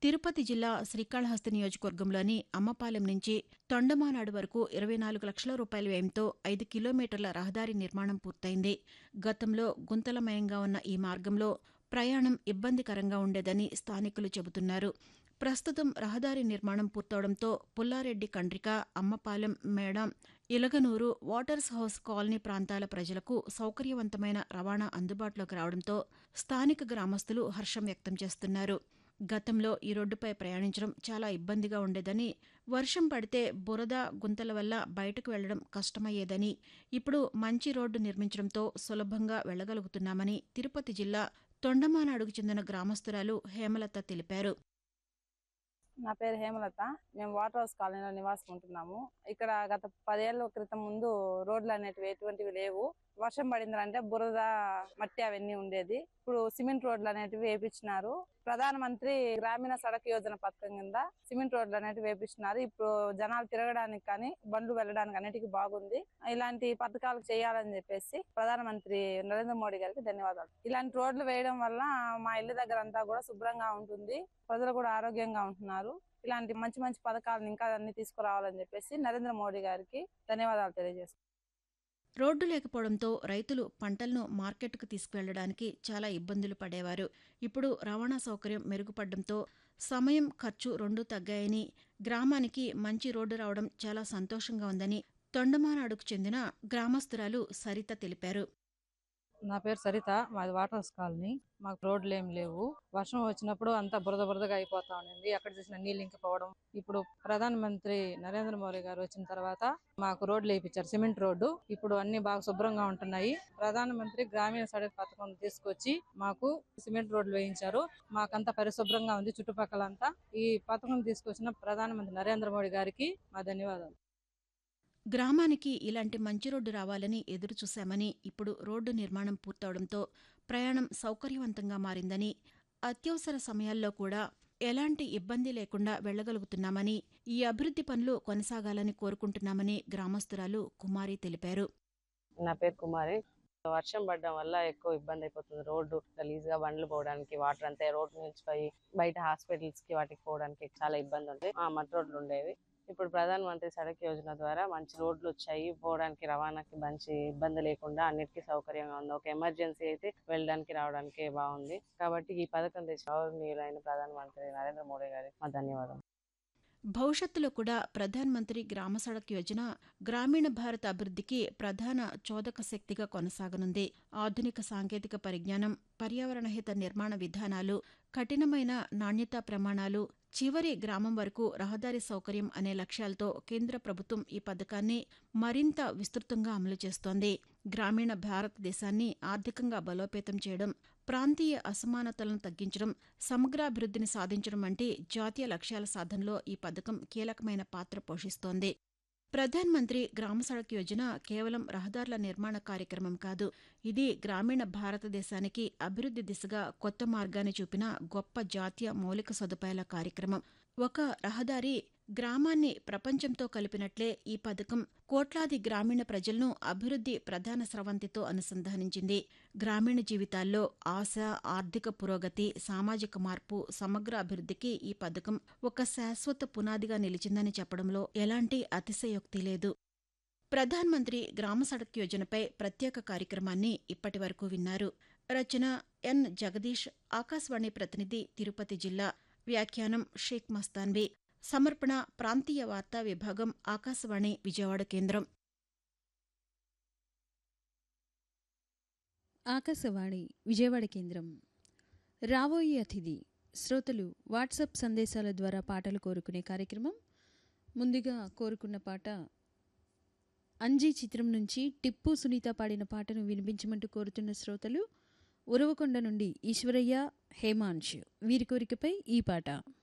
తిరుపతి జిల్లా శ్రీకాళహస్తి నియోజకవర్గంలోని అమ్మపాలెం నుంచి తొండమానాడు వరకు ఇరవై నాలుగు లక్షల రూపాయల వ్యయంతో ఐదు కిలోమీటర్ల రహదారి నిర్మాణం పూర్తయింది గతంలో గుంతలమయంగా ఉన్న ఈ మార్గంలో ప్రయాణం ఇబ్బందికరంగా ఉండేదని స్థానికులు చెబుతున్నారు ప్రస్తుతం రహదారి నిర్మాణం పూర్తవడంతో పుల్లారెడ్డి కండ్రిక అమ్మపాలెం మేడం ఇలగనూరు వాటర్స్ హౌస్ కాలనీ ప్రాంతాల ప్రజలకు సౌకర్యవంతమైన రవాణా అందుబాటులోకి రావడంతో స్థానిక గ్రామస్తులు హర్షం వ్యక్తం చేస్తున్నారు గతంలో ఈ రోడ్డుపై ప్రయాణించడం చాలా ఇబ్బందిగా ఉండేదని వర్షం పడితే బురద గుంతల వల్ల బయటకు వెళ్లడం కష్టమయ్యేదని ఇప్పుడు మంచి రోడ్డు నిర్మించడంతో సులభంగా వెళ్లగలుగుతున్నామని తిరుపతి జిల్లా తొండమానాడుకు చెందిన గ్రామస్తురాలు హేమలత తెలిపారు నా పేరు హేమలత మేము వాటర్ హౌస్ కాలనీలో నివాసం ఉంటున్నాము ఇక్కడ గత పదేళ్ల క్రితం ముందు రోడ్లు అనేటివి ఎటువంటివి లేవు వర్షం పడిందంటే బురద మట్టి అవన్నీ ఉండేది ఇప్పుడు సిమెంట్ రోడ్లు అనేటివి వేపించినారు ప్రధాన మంత్రి గ్రామీణ సడక్ యోజన పథకం కింద సిమెంట్ రోడ్లు అనేటివి వేపించినారు ఇప్పుడు జనాలు తిరగడానికి కానీ బండ్లు వెళ్ళడానికి అన్నిటికీ బాగుంది ఇలాంటి పథకాలు చేయాలని చెప్పేసి ప్రధానమంత్రి నరేంద్ర మోడీ గారికి ధన్యవాదాలు ఇలాంటి రోడ్లు వేయడం వల్ల మా ఇల్లు దగ్గర అంతా కూడా శుభ్రంగా ఉంటుంది ప్రజలు కూడా ఆరోగ్యంగా ఉంటున్నారు ఇలాంటి మంచి మంచి పథకాలను ఇంకా అన్ని తీసుకురావాలని చెప్పేసి నరేంద్ర మోడీ గారికి ధన్యవాదాలు తెలియజేస్తున్నాను రోడ్డు లేకపోవడంతో రైతులు పంటలను మార్కెట్కు తీసుకువెళ్లడానికి చాలా ఇబ్బందులు పడేవారు ఇప్పుడు రవాణా సౌకర్యం మెరుగుపడడంతో సమయం ఖర్చు రెండూ తగ్గాయని గ్రామానికి మంచి రోడ్డు రావడం చాలా సంతోషంగా ఉందని తొండమానాడుకు చెందిన గ్రామస్తురాలు సరిత తెలిపారు నా పేరు సరిత మాది వాటర్ హౌస్ కాలనీ మాకు రోడ్లు ఏం లేవు వర్షం వచ్చినప్పుడు అంతా బురద బురదగా అయిపోతా ఉండింది ఎక్కడ చూసినా నీళ్ళు ఇంకిపోవడం ఇప్పుడు ప్రధాన మంత్రి నరేంద్ర మోడీ గారు వచ్చిన తర్వాత మాకు రోడ్లు వేయించారు సిమెంట్ రోడ్డు ఇప్పుడు అన్ని బాగా శుభ్రంగా ఉంటున్నాయి ప్రధాన మంత్రి గ్రామీణ సడక్ పథకం తీసుకొచ్చి మాకు సిమెంట్ రోడ్లు వేయించారు మాకంతా పరిశుభ్రంగా ఉంది చుట్టుపక్కలంతా ఈ పథకం తీసుకొచ్చిన ప్రధాన మంత్రి నరేంద్ర మోడీ గారికి మా ధన్యవాదాలు గ్రామానికి ఇలాంటి మంచి రోడ్డు రావాలని ఎదురుచూశామని ఇప్పుడు రోడ్డు నిర్మాణం పూర్తవడంతో ప్రయాణం సౌకర్యవంతంగా మారిందని అత్యవసర సమయాల్లో కూడా ఎలాంటి ఇబ్బంది లేకుండా వెళ్లగలుగుతున్నామని ఈ అభివృద్ధి పనులు కొనసాగాలని కోరుకుంటున్నామని గ్రామస్తురాలు కుమారి తెలిపారు నా పేరు కుమారి వర్షం పడడం వల్ల ఎక్కువ ఇబ్బంది అయిపోతుంది రోడ్డు గలీజ్ గా బండ్లు పోవడానికి వాటర్ అంతా రోడ్డు నుంచి పోయి బయట హాస్పిటల్స్ కి వాటికి పోవడానికి చాలా ఇబ్బంది ఉంది ఆ మట్టి రోడ్లు ఉండేవి ఇప్పుడు ప్రధాన మంత్రి సడక్ యోజన ద్వారా మంచి రోడ్లు వచ్చాయి పోవడానికి రవాణాకి మంచి ఇబ్బంది లేకుండా అన్నిటికీ సౌకర్యంగా ఉంది ఒక ఎమర్జెన్సీ అయితే వెళ్ళడానికి రావడానికి బాగుంది కాబట్టి ఈ పథకం తెచ్చిన గౌరవనీయులైన ప్రధాన మంత్రి నరేంద్ర మోడీ గారికి మా ధన్యవాదాలు భవిష్యత్తులో కూడా ప్రధాన్ మంత్రి గ్రామ సడక్ యోజన గ్రామీణ భారత అభివృద్ధికి ప్రధాన చోదక శక్తిగా కొనసాగనుంది ఆధునిక సాంకేతిక పరిజ్ఞానం పర్యావరణహిత నిర్మాణ విధానాలు కఠినమైన నాణ్యతా ప్రమాణాలు చివరి గ్రామం వరకు రహదారి సౌకర్యం అనే లక్ష్యాలతో కేంద్ర ప్రభుత్వం ఈ పథకాన్ని మరింత విస్తృతంగా అమలు చేస్తోంది గ్రామీణ భారతదేశాన్ని ఆర్థికంగా బలోపేతం చేయడం ప్రాంతీయ అసమానతలను తగ్గించడం సమగ్రాభివృద్ధిని సాధించడం వంటి జాతీయ లక్ష్యాల సాధనలో ఈ పథకం కీలకమైన పాత్ర పోషిస్తోంది ప్రధాన్ మంత్రి గ్రామ సడక్ యోజన కేవలం రహదారుల నిర్మాణ కార్యక్రమం కాదు ఇది గ్రామీణ భారతదేశానికి అభివృద్ధి దిశగా కొత్త మార్గాన్ని చూపిన గొప్ప జాతీయ మౌలిక సదుపాయాల కార్యక్రమం ఒక రహదారి గ్రామాన్ని ప్రపంచంతో కలిపినట్లే ఈ పథకం కోట్లాది గ్రామీణ ప్రజలను అభివృద్ధి ప్రధాన స్రవంతితో అనుసంధానించింది గ్రామీణ జీవితాల్లో ఆశ ఆర్థిక పురోగతి సామాజిక మార్పు సమగ్ర అభివృద్ధికి ఈ పథకం ఒక శాశ్వత పునాదిగా నిలిచిందని చెప్పడంలో ఎలాంటి అతిశయోక్తి లేదు ప్రధాన్ మంత్రి గ్రామ సడక్ యోజనపై ప్రత్యేక కార్యక్రమాన్ని ఇప్పటి వరకు విన్నారు రచన ఎన్ జగదీష్ ఆకాశవాణి ప్రతినిధి తిరుపతి జిల్లా వ్యాఖ్యానం షేక్ మస్తాన్వి సమర్పణ ప్రాంతీయ వార్తా విభాగం ఆకాశవాణి విజయవాడ కేంద్రం ఆకాశవాణి విజయవాడ కేంద్రం రాబోయే అతిథి శ్రోతలు వాట్సాప్ సందేశాల ద్వారా పాటలు కోరుకునే కార్యక్రమం ముందుగా కోరుకున్న పాట అంజీ చిత్రం నుంచి టిప్పు సునీత పాడిన పాటను వినిపించమంటూ కోరుతున్న శ్రోతలు ఉరవకొండ నుండి ఈశ్వరయ్య హేమాంశ్ వీరి కోరికపై ఈ పాట